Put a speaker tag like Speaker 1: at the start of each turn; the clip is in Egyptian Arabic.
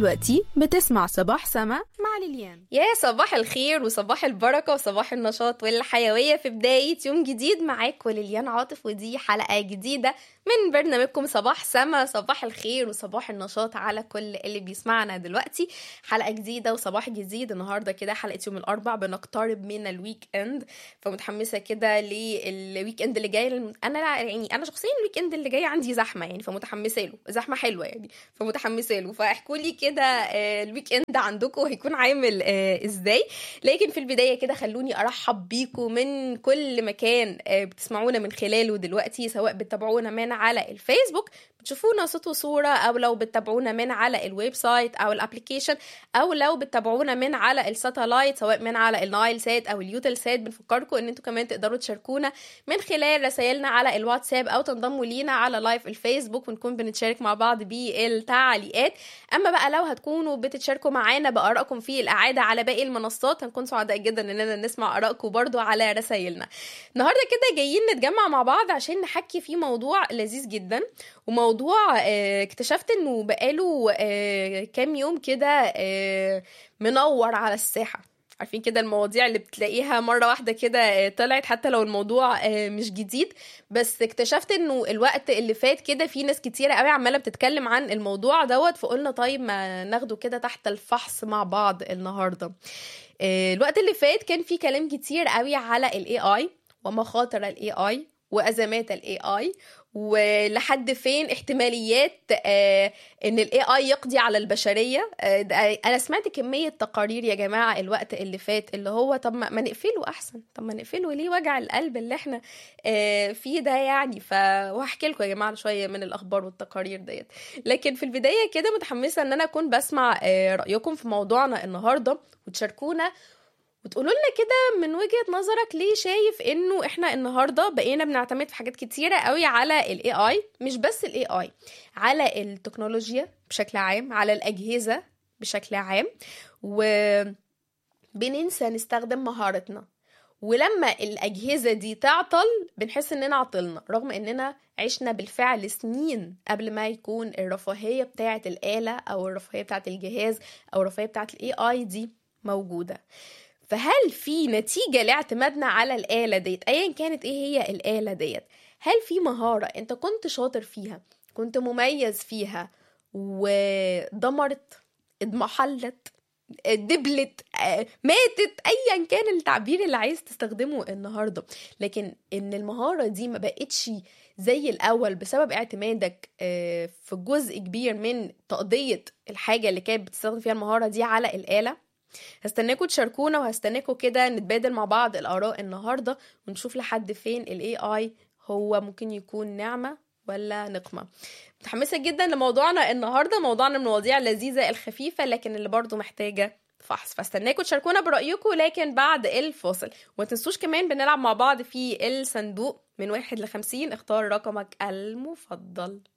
Speaker 1: دلوقتي بتسمع صباح سما مع ليليان
Speaker 2: يا صباح الخير وصباح البركة وصباح النشاط والحيوية في بداية يوم جديد معاك وليليان عاطف ودي حلقة جديدة من برنامجكم صباح سما صباح الخير وصباح النشاط على كل اللي بيسمعنا دلوقتي حلقة جديدة وصباح جديد النهاردة كده حلقة يوم الأربع بنقترب من الويك اند فمتحمسة كده للويك اند اللي جاي أنا يعني أنا شخصيا الويك اند اللي جاي عندي زحمة يعني فمتحمسة له زحمة حلوة يعني فمتحمسة له فاحكوا لي كده آه، الويك اند عندكم هيكون عامل آه، ازاي لكن في البداية كده خلوني أرحب بيكم من كل مكان آه، بتسمعونا من خلاله دلوقتي سواء بتتابعونا من على الفيسبوك بتشوفونا صوت وصورة أو لو بتتابعونا من على الويب سايت أو الابليكيشن أو لو بتتابعونا من على الساتلايت سواء من على النايل سات أو اليوتل سات بنفكركم إن انتوا كمان تقدروا تشاركونا من خلال رسائلنا على الواتساب أو تنضموا لينا على لايف الفيسبوك ونكون بنتشارك مع بعض بالتعليقات أما بقى لو هتكونوا بتتشاركوا معانا بآرائكم في الإعادة على باقي المنصات هنكون سعداء جدا إننا نسمع آرائكم برضو على رسائلنا النهارده كده جايين نتجمع مع بعض عشان نحكي في موضوع لذيذ جدا وموضوع آه، اكتشفت انه بقاله آه، كام يوم كده آه، منور على الساحه عارفين كده المواضيع اللي بتلاقيها مرة واحدة كده آه، طلعت حتى لو الموضوع آه، مش جديد بس اكتشفت انه الوقت اللي فات كده في ناس كتيرة قوي عمالة بتتكلم عن الموضوع دوت فقلنا طيب ما ناخده كده تحت الفحص مع بعض النهاردة آه، الوقت اللي فات كان في كلام كتير قوي على الاي اي ومخاطر الاي اي وازمات الاي اي ولحد فين احتماليات آه ان الاي اي يقضي على البشريه آه ده انا سمعت كميه تقارير يا جماعه الوقت اللي فات اللي هو طب ما, ما نقفله احسن طب ما نقفله ليه وجع القلب اللي احنا آه فيه ده يعني ف وهحكي لكم يا جماعه شويه من الاخبار والتقارير ديت لكن في البدايه كده متحمسه ان انا اكون بسمع آه رايكم في موضوعنا النهارده وتشاركونا وتقولوا لنا كده من وجهة نظرك ليه شايف انه احنا النهارده بقينا بنعتمد في حاجات كتيرة قوي على الاي اي مش بس الاي اي على التكنولوجيا بشكل عام على الاجهزة بشكل عام وبننسى نستخدم مهارتنا ولما الأجهزة دي تعطل بنحس إننا عطلنا رغم إننا عشنا بالفعل سنين قبل ما يكون الرفاهية بتاعة الآلة أو الرفاهية بتاعة الجهاز أو الرفاهية بتاعة الاي اي دي موجودة فهل في نتيجة لاعتمادنا على الآلة ديت أيا كانت إيه هي الآلة ديت هل في مهارة أنت كنت شاطر فيها كنت مميز فيها ودمرت اضمحلت دبلت آه، ماتت ايا كان التعبير اللي عايز تستخدمه النهارده لكن ان المهاره دي ما بقتش زي الاول بسبب اعتمادك آه، في جزء كبير من تقضيه الحاجه اللي كانت بتستخدم فيها المهاره دي على الاله هستناكم تشاركونا وهستناكم كده نتبادل مع بعض الآراء النهاردة ونشوف لحد فين ال AI هو ممكن يكون نعمة ولا نقمة متحمسة جدا لموضوعنا النهاردة موضوعنا من المواضيع اللذيذة الخفيفة لكن اللي برضو محتاجة فحص فاستناكم تشاركونا برأيكم لكن بعد الفاصل وما تنسوش كمان بنلعب مع بعض في الصندوق من واحد لخمسين اختار رقمك المفضل